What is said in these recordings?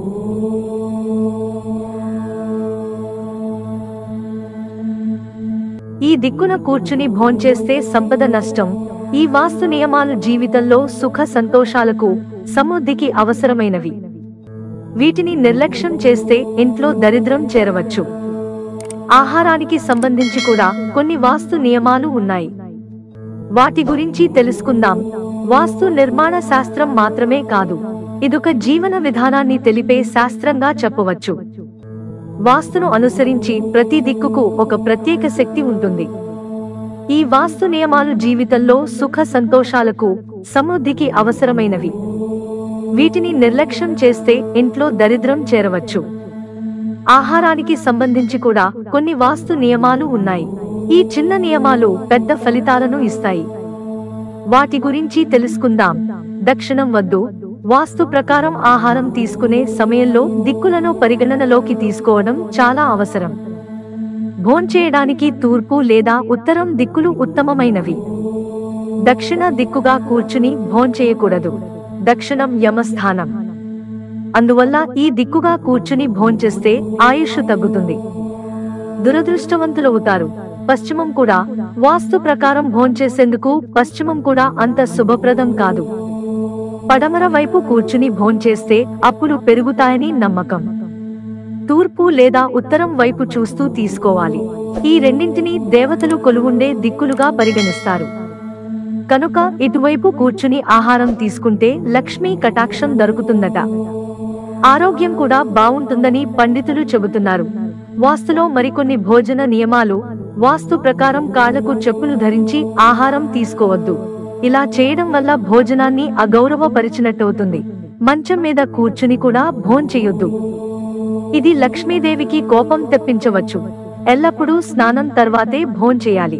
ఈ దిక్కున కూర్చుని భోంచేస్తే సంపద నష్టం ఈ వాస్తు నియమాలు జీవితంలో సుఖ సంతోషాలకు సమృద్ధికి అవసరమైనవి వీటిని నిర్లక్ష్యం చేస్తే ఇంట్లో దరిద్రం చేరవచ్చు ఆహారానికి సంబంధించి కూడా కొన్ని వాస్తు నియమాలు ఉన్నాయి వాటి గురించి తెలుసుకుందాం వాస్తు నిర్మాణ శాస్త్రం మాత్రమే కాదు ఇదొక జీవన విధానాన్ని తెలిపే శాస్త్రంగా చెప్పవచ్చు వాస్తును అనుసరించి ప్రతి దిక్కుకు ఒక ప్రత్యేక శక్తి ఉంటుంది ఈ వాస్తు నియమాలు జీవితంలో సుఖ సంతోషాలకు సమృద్ధికి అవసరమైనవి వీటిని నిర్లక్ష్యం చేస్తే ఇంట్లో దరిద్రం చేరవచ్చు ఆహారానికి సంబంధించి కూడా కొన్ని వాస్తు నియమాలు ఉన్నాయి ఈ చిన్న నియమాలు పెద్ద ఫలితాలను ఇస్తాయి వాటి గురించి తెలుసుకుందాం దక్షిణం వద్దు వాస్తు ప్రకారం ఆహారం తీసుకునే సమయంలో దిక్కులను పరిగణనలోకి తీసుకోవడం చాలా అవసరం భోంచేయడానికి తూర్పు లేదా ఉత్తరం దిక్కులు ఉత్తమమైనవి దక్షిణ దిక్కుగా కూర్చుని భోంచేయకూడదు దక్షిణం యమస్థానం అందువల్ల ఈ దిక్కుగా కూర్చుని భోంచేస్తే ఆయుష్ తగ్గుతుంది దురదృష్టవంతులవుతారు పశ్చిమం కూడా వాస్తు ప్రకారం భోంచేసేందుకు పశ్చిమం కూడా అంత శుభప్రదం కాదు పడమర వైపు కూర్చుని భోంచేస్తే అప్పులు పెరుగుతాయని నమ్మకం తూర్పు లేదా ఉత్తరం వైపు చూస్తూ తీసుకోవాలి ఈ రెండింటినీ దేవతలు కొలువుండే దిక్కులుగా పరిగణిస్తారు కనుక ఇటువైపు కూర్చుని ఆహారం తీసుకుంటే లక్ష్మీ కటాక్షం దొరుకుతుందట ఆరోగ్యం కూడా బావుంటుందని పండితులు చెబుతున్నారు వాస్తులో మరికొన్ని భోజన నియమాలు వాస్తు ప్రకారం కాళ్లకు చెప్పులు ధరించి ఆహారం తీసుకోవద్దు ఇలా చేయడం వల్ల భోజనాన్ని అగౌరవపరిచినట్టవుతుంది మంచం మీద కూర్చుని కూడా భోంచెయ్యొద్దు ఇది లక్ష్మీదేవికి కోపం తెప్పించవచ్చు ఎల్లప్పుడూ స్నానం తర్వాతే భోంచేయాలి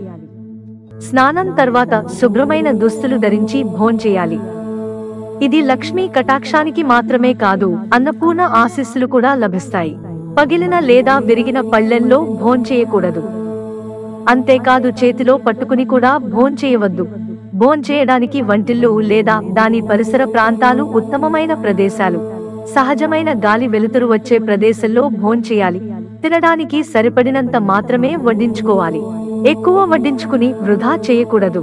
స్నానం తర్వాత శుభ్రమైన దుస్తులు ధరించి భోంచేయాలి ఇది లక్ష్మీ కటాక్షానికి మాత్రమే కాదు అన్నపూర్ణ ఆశీస్సులు కూడా లభిస్తాయి పగిలిన లేదా విరిగిన పళ్ళెల్లో భోంచేయకూడదు అంతేకాదు చేతిలో పట్టుకుని కూడా భోంచేయవద్దు భోంచేయడానికి వంటిల్లు లేదా దాని పరిసర ప్రాంతాలు ఉత్తమమైన ప్రదేశాలు సహజమైన గాలి వెలుతురు వచ్చే ప్రదేశంలో భోంచేయాలి తినడానికి సరిపడినంత మాత్రమే వడ్డించుకోవాలి ఎక్కువ వడ్డించుకుని వృధా చేయకూడదు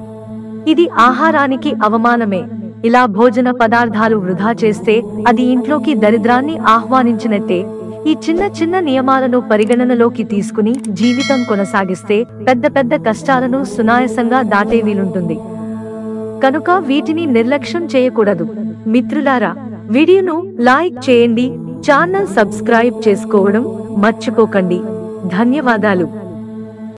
ఇది ఆహారానికి అవమానమే ఇలా భోజన పదార్థాలు వృధా చేస్తే అది ఇంట్లోకి దరిద్రాన్ని ఆహ్వానించినట్టే ఈ చిన్న చిన్న నియమాలను పరిగణనలోకి తీసుకుని జీవితం కొనసాగిస్తే పెద్ద పెద్ద కష్టాలను సునాయాసంగా దాటే వీలుంటుంది కనుక వీటిని నిర్లక్ష్యం చేయకూడదు మిత్రులారా వీడియోను లైక్ చేయండి ఛానల్ సబ్స్క్రైబ్ చేసుకోవడం మర్చిపోకండి ధన్యవాదాలు